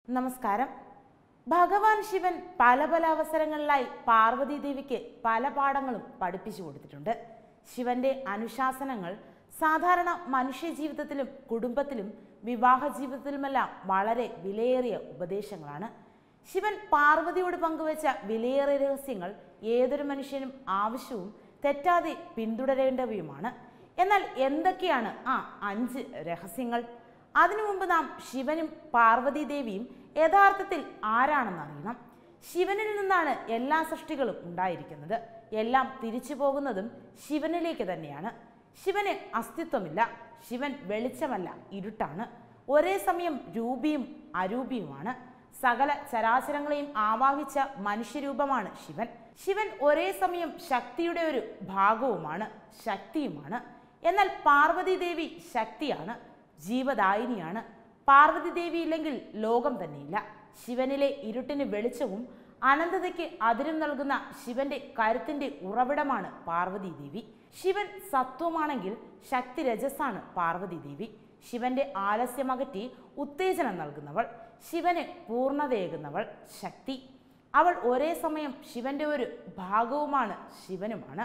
നമസ്കാരം ഭഗവാൻ ശിവൻ പല പല അവസരങ്ങളിലായി പാർവതി ദേവിക്ക് പല പാഠങ്ങളും പഠിപ്പിച്ചു കൊടുത്തിട്ടുണ്ട് ശിവന്റെ അനുശാസനങ്ങൾ സാധാരണ മനുഷ്യ ജീവിതത്തിലും കുടുംബത്തിലും വിവാഹ ജീവിതത്തിലുമെല്ലാം വളരെ വിലയേറിയ ഉപദേശങ്ങളാണ് ശിവൻ പാർവതിയോട് പങ്കുവച്ച വിലയേറിയ രഹസ്യങ്ങൾ ഏതൊരു മനുഷ്യനും ആവശ്യവും തെറ്റാതെ പിന്തുടരേണ്ടവയുമാണ് എന്നാൽ എന്തൊക്കെയാണ് ആ അഞ്ച് രഹസ്യങ്ങൾ അതിനു മുമ്പ് നാം ശിവനും പാർവതി ദേവിയും യഥാർത്ഥത്തിൽ ആരാണെന്ന് അറിയണം ശിവനിൽ നിന്നാണ് എല്ലാ സൃഷ്ടികളും ഉണ്ടായിരിക്കുന്നത് എല്ലാം തിരിച്ചു പോകുന്നതും ശിവനിലേക്ക് തന്നെയാണ് ശിവന് അസ്തിത്വമില്ല ശിവൻ വെളിച്ചമല്ല ഇരുട്ടാണ് ഒരേ സമയം രൂപിയും അരൂപിയുമാണ് സകല ചരാചരങ്ങളെയും ആവാഹിച്ച മനുഷ്യരൂപമാണ് ശിവൻ ശിവൻ ഒരേ സമയം ശക്തിയുടെ ഒരു ഭാഗവുമാണ് ശക്തിയുമാണ് എന്നാൽ പാർവതി ദേവി ശക്തിയാണ് ജീവദായിനിയാണ് പാർവതി ദേവി ഇല്ലെങ്കിൽ ലോകം തന്നെയില്ല ശിവനിലെ ഇരുട്ടിന് വെളിച്ചവും അനന്തതയ്ക്ക് അതിരും നൽകുന്ന ശിവന്റെ കരുത്തിന്റെ ഉറവിടമാണ് പാർവതി ദേവി ശിവൻ സത്വമാണെങ്കിൽ ശക്തി രജസാണ് പാർവതി ദേവി ശിവന്റെ ആലസ്യമകറ്റി ഉത്തേജനം നൽകുന്നവൾ ശിവന് പൂർണ്ണതയേകുന്നവൾ ശക്തി അവൾ ഒരേ സമയം ശിവന്റെ ഒരു ഭാഗവുമാണ് ശിവനുമാണ്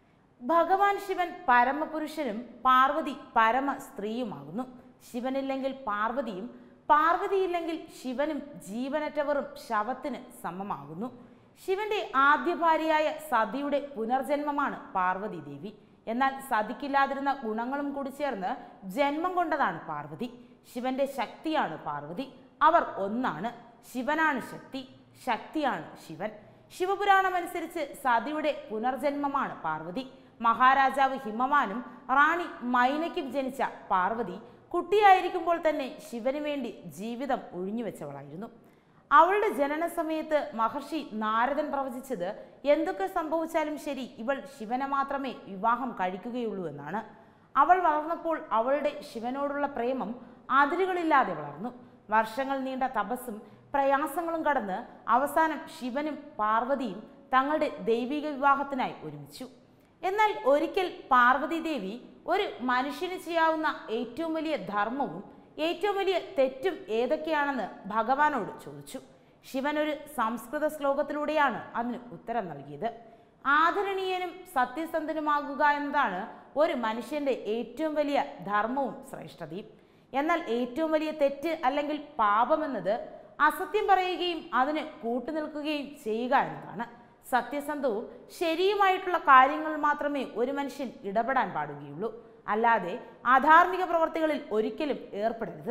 ഭഗവാൻ ശിവൻ പരമപുരുഷനും പാർവതി പരമ സ്ത്രീയുമാകുന്നു ശിവനില്ലെങ്കിൽ പാർവതിയും പാർവതിയില്ലെങ്കിൽ ശിവനും ജീവനറ്റവറും ശവത്തിന് സമമാകുന്നു ശിവന്റെ ആദ്യ ഭാര്യയായ സതിയുടെ പുനർജന്മമാണ് പാർവതി ദേവി എന്നാൽ സതിക്കില്ലാതിരുന്ന ഗുണങ്ങളും കൂടി ചേർന്ന് ജന്മം കൊണ്ടതാണ് പാർവതി ശിവന്റെ ശക്തിയാണ് പാർവതി അവർ ഒന്നാണ് ശിവനാണ് ശക്തി ശക്തിയാണ് ശിവൻ ശിവപുരാണം അനുസരിച്ച് സതിയുടെ പുനർജന്മമാണ് പാർവതി മഹാരാജാവ് ഹിമവാനും റാണി മൈനയ്ക്കും ജനിച്ച പാർവതി കുട്ടിയായിരിക്കുമ്പോൾ തന്നെ ശിവന് വേണ്ടി ജീവിതം ഒഴിഞ്ഞുവെച്ചവളായിരുന്നു അവളുടെ ജനന സമയത്ത് മഹർഷി നാരദൻ പ്രവചിച്ചത് എന്തൊക്കെ സംഭവിച്ചാലും ശരി ഇവൾ ശിവനെ മാത്രമേ വിവാഹം കഴിക്കുകയുള്ളൂ എന്നാണ് അവൾ വളർന്നപ്പോൾ അവളുടെ ശിവനോടുള്ള പ്രേമം അതിരുകളില്ലാതെ വളർന്നു വർഷങ്ങൾ നീണ്ട തപസ്സും പ്രയാസങ്ങളും കടന്ന് അവസാനം ശിവനും പാർവതിയും തങ്ങളുടെ ദൈവിക വിവാഹത്തിനായി ഒരുമിച്ചു എന്നാൽ ഒരിക്കൽ പാർവതി ദേവി ഒരു മനുഷ്യന് ചെയ്യാവുന്ന ഏറ്റവും വലിയ ധർമ്മവും ഏറ്റവും വലിയ തെറ്റും ഏതൊക്കെയാണെന്ന് ഭഗവാനോട് ചോദിച്ചു ശിവൻ ഒരു സംസ്കൃത ശ്ലോകത്തിലൂടെയാണ് അതിന് ഉത്തരം നൽകിയത് ആദരണീയനും സത്യസന്ധനുമാകുക എന്നതാണ് ഒരു മനുഷ്യന്റെ ഏറ്റവും വലിയ ധർമ്മവും ശ്രേഷ്ഠതയും എന്നാൽ ഏറ്റവും വലിയ തെറ്റ് അല്ലെങ്കിൽ പാപമെന്നത് അസത്യം പറയുകയും അതിന് കൂട്ടുനിൽക്കുകയും ചെയ്യുക എന്നതാണ് സത്യസന്ധവും ശരിയുമായിട്ടുള്ള കാര്യങ്ങൾ മാത്രമേ ഒരു മനുഷ്യൻ ഇടപെടാൻ പാടുകയുള്ളൂ അല്ലാതെ അധാർമിക പ്രവർത്തികളിൽ ഒരിക്കലും ഏർപ്പെടരുത്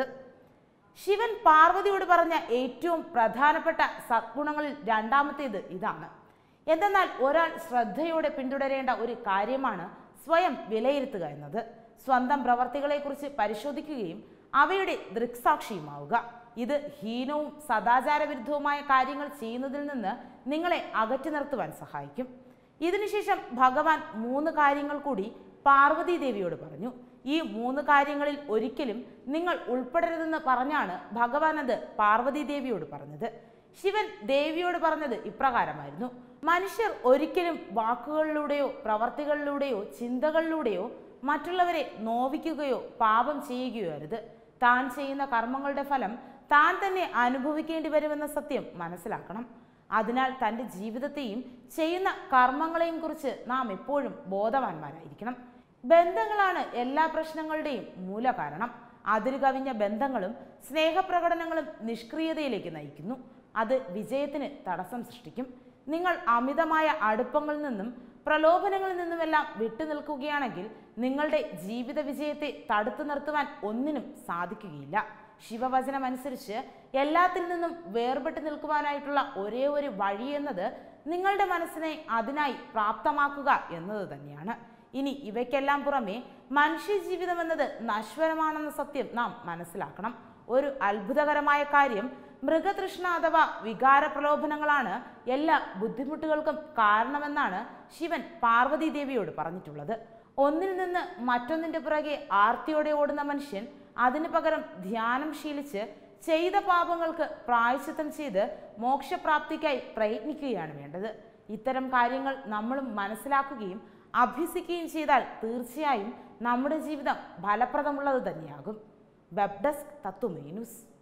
ശിവൻ പാർവതിയോട് പറഞ്ഞ ഏറ്റവും പ്രധാനപ്പെട്ട സദ്ഗുണങ്ങളിൽ രണ്ടാമത്തേത് ഇതാണ് എന്തെന്നാൽ ഒരാൾ ശ്രദ്ധയോടെ പിന്തുടരേണ്ട ഒരു കാര്യമാണ് സ്വയം വിലയിരുത്തുക എന്നത് സ്വന്തം പ്രവർത്തികളെക്കുറിച്ച് പരിശോധിക്കുകയും അവയുടെ ദൃക്സാക്ഷിയുമാവുക ഇത് ഹീനവും സദാചാരവിരുദ്ധവുമായ കാര്യങ്ങൾ ചെയ്യുന്നതിൽ നിന്ന് നിങ്ങളെ അകറ്റി നിർത്തുവാൻ സഹായിക്കും ഇതിനുശേഷം ഭഗവാൻ മൂന്ന് കാര്യങ്ങൾ കൂടി പാർവതി ദേവിയോട് പറഞ്ഞു ഈ മൂന്ന് കാര്യങ്ങളിൽ ഒരിക്കലും നിങ്ങൾ ഉൾപ്പെടരുതെന്ന് പറഞ്ഞാണ് ഭഗവാൻ അത് പാർവതി ദേവിയോട് പറഞ്ഞത് ശിവൻ ദേവിയോട് പറഞ്ഞത് ഇപ്രകാരമായിരുന്നു മനുഷ്യർ ഒരിക്കലും വാക്കുകളിലൂടെയോ പ്രവർത്തികളിലൂടെയോ ചിന്തകളിലൂടെയോ മറ്റുള്ളവരെ നോവിക്കുകയോ പാപം ചെയ്യുകയോ അരുത് താൻ ചെയ്യുന്ന കർമ്മങ്ങളുടെ ഫലം താൻ തന്നെ അനുഭവിക്കേണ്ടി വരുമെന്ന സത്യം മനസ്സിലാക്കണം അതിനാൽ തൻ്റെ ജീവിതത്തെയും ചെയ്യുന്ന കർമ്മങ്ങളെയും കുറിച്ച് നാം എപ്പോഴും ബോധവാന്മാരായിരിക്കണം ബന്ധങ്ങളാണ് എല്ലാ പ്രശ്നങ്ങളുടെയും മൂലകാരണം അതിരു കവിഞ്ഞ ബന്ധങ്ങളും സ്നേഹപ്രകടനങ്ങളും നിഷ്ക്രിയതയിലേക്ക് നയിക്കുന്നു അത് വിജയത്തിന് തടസ്സം സൃഷ്ടിക്കും നിങ്ങൾ അമിതമായ അടുപ്പങ്ങളിൽ നിന്നും പ്രലോഭനങ്ങളിൽ നിന്നുമെല്ലാം വിട്ടുനിൽക്കുകയാണെങ്കിൽ നിങ്ങളുടെ ജീവിത വിജയത്തെ തടുത്തു നിർത്തുവാൻ ഒന്നിനും സാധിക്കുകയില്ല ശിവവചനം അനുസരിച്ച് എല്ലാത്തിൽ നിന്നും വേർപെട്ട് നിൽക്കുവാനായിട്ടുള്ള ഒരേ ഒരു വഴി എന്നത് നിങ്ങളുടെ മനസ്സിനെ അതിനായി പ്രാപ്തമാക്കുക എന്നത് തന്നെയാണ് ഇനി ഇവയ്ക്കെല്ലാം പുറമെ മനുഷ്യ ജീവിതം എന്നത് നശ്വരമാണെന്ന സത്യം നാം മനസ്സിലാക്കണം ഒരു അത്ഭുതകരമായ കാര്യം മൃഗതൃഷ്ണ അഥവാ വികാര പ്രലോഭനങ്ങളാണ് എല്ലാ ബുദ്ധിമുട്ടുകൾക്കും കാരണമെന്നാണ് ശിവൻ പാർവതി ദേവിയോട് പറഞ്ഞിട്ടുള്ളത് ഒന്നിൽ നിന്ന് മറ്റൊന്നിന്റെ പുറകെ ആർത്തിയോടെ ഓടുന്ന മനുഷ്യൻ അതിനു പകരം ധ്യാനം ശീലിച്ച് ചെയ്ത പാപങ്ങൾക്ക് പ്രായശ്ചിത്തം ചെയ്ത് മോക്ഷപ്രാപ്തിക്കായി പ്രയത്നിക്കുകയാണ് വേണ്ടത് ഇത്തരം കാര്യങ്ങൾ നമ്മളും മനസ്സിലാക്കുകയും അഭ്യസിക്കുകയും ചെയ്താൽ തീർച്ചയായും നമ്മുടെ ജീവിതം ഫലപ്രദമുള്ളത് തന്നെയാകും വെബ് ഡെസ്ക് തത്വമേ ന്യൂസ്